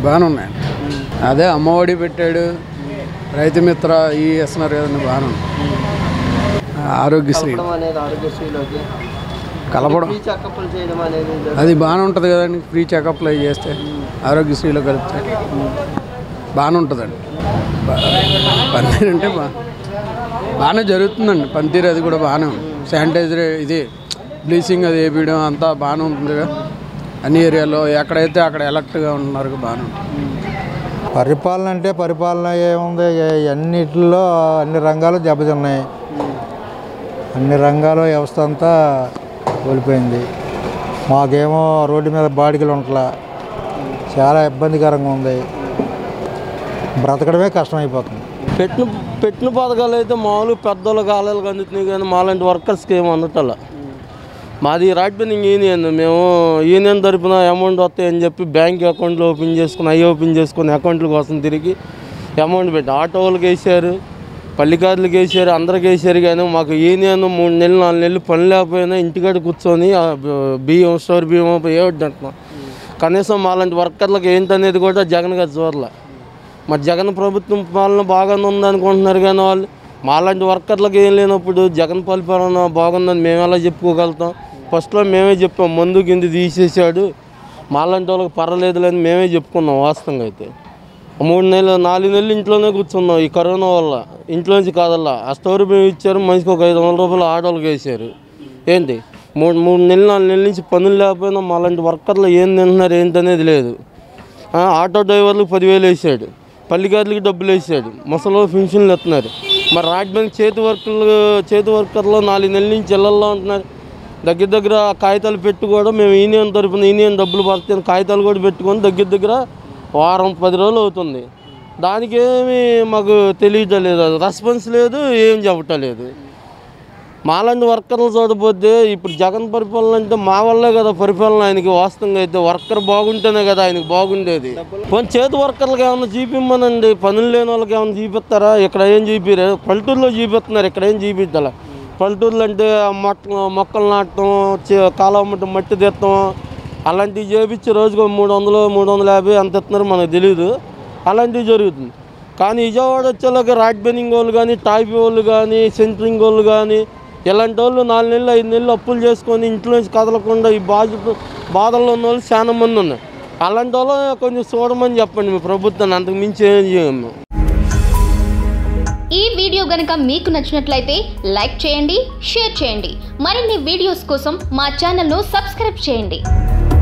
బాగానే ఉన్నాయండి అదే అమ్మఒడి పెట్టాడు రైతు మిత్ర ఈ ఇస్తున్నారు కదండి బాగానే ఉంది ఆరోగ్యశ్రీ కలపడం అనేది ఆరోగ్యశ్రీలోకి కలపడం ఫ్రీ చెకప్లు చేయడం అనేది జరుగుతుంది. అది బాగానే ఉంటుంది కదండి ఫ్రీ చెకప్లు అవి చేస్తే ఆరోగ్యశ్రీలో కలిపితే బాగానే ఉంటుందండి బా- పనితీరు అంటే బా బాగానే జరుగుతుందండి పనితీరు అది కూడా బాగానే ఉంది శానిటైజర్ ఇది బ్లీచింగ్ అది వేపించడం అంతా బాగానే ఉంటుందిగా అన్ని ఏరియాలో ఎక్కడైతే అక్కడ ఎలక్ట్గా ఉన్నారు బాగానే ఉంది పరిపాలన అంటే పరిపాలన ఏముంది ఏ- అన్నిటిలో అన్ని రంగాలు దెబ్బతిన్నాయి అన్ని రంగాల వ్యవస్థ అంతా కోల్పోయింది మాకేమో రోడ్డు మీద బాడిగలు ఉంటలా చాలా ఇబ్బందికరంగా ఉంది బ్రతకడమే కష్టమైపోతుంది పెట్టిన పెట్టిన పథకాలు అయితే మామూలు పెద్దోళ్ళ కాలాలకు అందుతున్నాయి కానీ మాలాంటి వర్కర్స్కి ఏమి అందటల్లా మాది రాట్ బిల్డింగ్ యూనియన్ మేము యూనియన్ తరపున అమౌంట్ వస్తాయని చెప్పి బ్యాంక్ అకౌంట్లు ఓపెన్ చేసుకుని అవి ఓపెన్ చేసుకుని అకౌంట్ల కోసం తిరిగి అమౌంట్ పెట్టి ఆటో వాళ్ళకి వేసారు పల్లికారులకు వేసారు అందరికి వేసారు కానీ మాకు యూనియన్ మూడు నెలలు నాలుగు నెలలు పని లేకపోయినా ఇంటికాడ కూర్చొని ఆ బ- బియ్యం స్టోర్ బియ్యం ఏ అంటున్నాం కనీసం మాలాంటి వర్కర్లకు ఏంటనేది కూడా జగన్ గారు చూడలే మరి జగన్ ప్రభుత్వం పాలన బాగానే ఉంది అనుకుంటున్నారు కానీ వాళ్ళు మాలాంటి వర్కర్లకు ఏం లేనప్పుడు జగన్ పరిపాలన బాగుందని మేము ఎలా చెప్పుకోగలుగుతాం ఫస్ట్లో మేమే చెప్పాం మందు కింద తీసేసాడు మాలాంటి వాళ్ళకి పర్వాలేదులని మేమే చెప్పుకున్నాం వాస్తవంగా అయితే మూడు నెలలు నాలుగు నెలలు ఇంట్లోనే కూర్చున్నాం ఈ కరోనా వల్ల ఇంట్లోంచి కాదల్లా ఆ స్టోర్ మేము ఇచ్చారు మనిషికి ఒక ఐదు వందల రూపాయలు ఆటోలకు వేసారు ఏంటి మూడు మూడు నెలలు నాలుగు నెలల నుంచి పనులు లేకపోయినా మాలాంటి వర్కర్లు ఏం తింటున్నారు ఏంటనేది లేదు ఆ, ఆటో డ్రైవర్లకు పదివేలు వేసాడు పల్లికారులకి డబ్బులు వేసాడు ముసలో పెన్షన్లు ఎత్తున్నారు మరి రాజమండ్రి చేతి వర్కర్లు చేతి వర్కర్లు నాలుగు నెలల నుంచి ఇళ్లల్లో ఉంటున్నారు దగ్గర దగ్గర కాగితాలు పెట్టి కూడా మేము యూనియన్ తరపున యూనియన్ డబ్బులు పడతాను కాగితాలు కూడా పెట్టుకొని దగ్గర దగ్గర వారం పది రోజులు అవుతుంది దానికి ఏమి మాకు తెలియటలేదు రెస్పాన్స్ లేదు ఏం చెప్పటలేదు మాలాంటి వర్కర్లు చూడకపోతే ఇప్పుడు జగన్ పరిపాలన అంటే మా వల్లే కదా పరిపాలన ఆయనకి వాస్తవంగా అయితే వర్కర్ బాగుంటేనే కదా ఆయనకి బాగుండేది కొన్ని చేతి వర్కర్లకు ఏమైనా చూపిమ్మనండి పనులు లేని వాళ్ళకి ఏమైనా చూపిస్తారా ఇక్కడ ఏం చూపిరు పల్లెటూరులో చూపిస్తున్నారు ఇక్కడ ఏం చూపించాల పల్లెటూరులో అంటే ఆ మొక్క మొక్కలు నాటడం చే- కాలువ మట్టి మట్టి తీస్తాం అలాంటివి చేపించి రోజుకు మూడు వందలు మూడు వందల యాభై అంత ఇస్తున్నారు మనకు తెలియదు అలాంటివి జరుగుతుంది కానీ విజయవాడ వచ్చేలాగా రాడ్ బెనింగ్ వాళ్ళు కానీ టాపీ వాళ్ళు కానీ సెంటరింగ్ వాళ్ళు కానీ ఇలాంటి వాళ్ళు నాలుగు నెలలు ఐదు నెలలు అప్పులు చేసుకొని ఇంట్లో నుంచి కదలకుండా ఈ బాధ్యత బాధల్లో ఉన్న వాళ్ళు చాలా మంది ఉన్నారు అలాంటి వాళ్ళు కొంచెం చూడమని చెప్పండి మీ ప్రభుత్వాన్ని అంతకు మించి ఏం చేయము ఈ వీడియో గనుక మీకు నచ్చినట్లయితే లైక్ చేయండి షేర్ చేయండి మరిన్ని వీడియోస్ కోసం మా ఛానల్ను సబ్స్క్రైబ్ చేయండి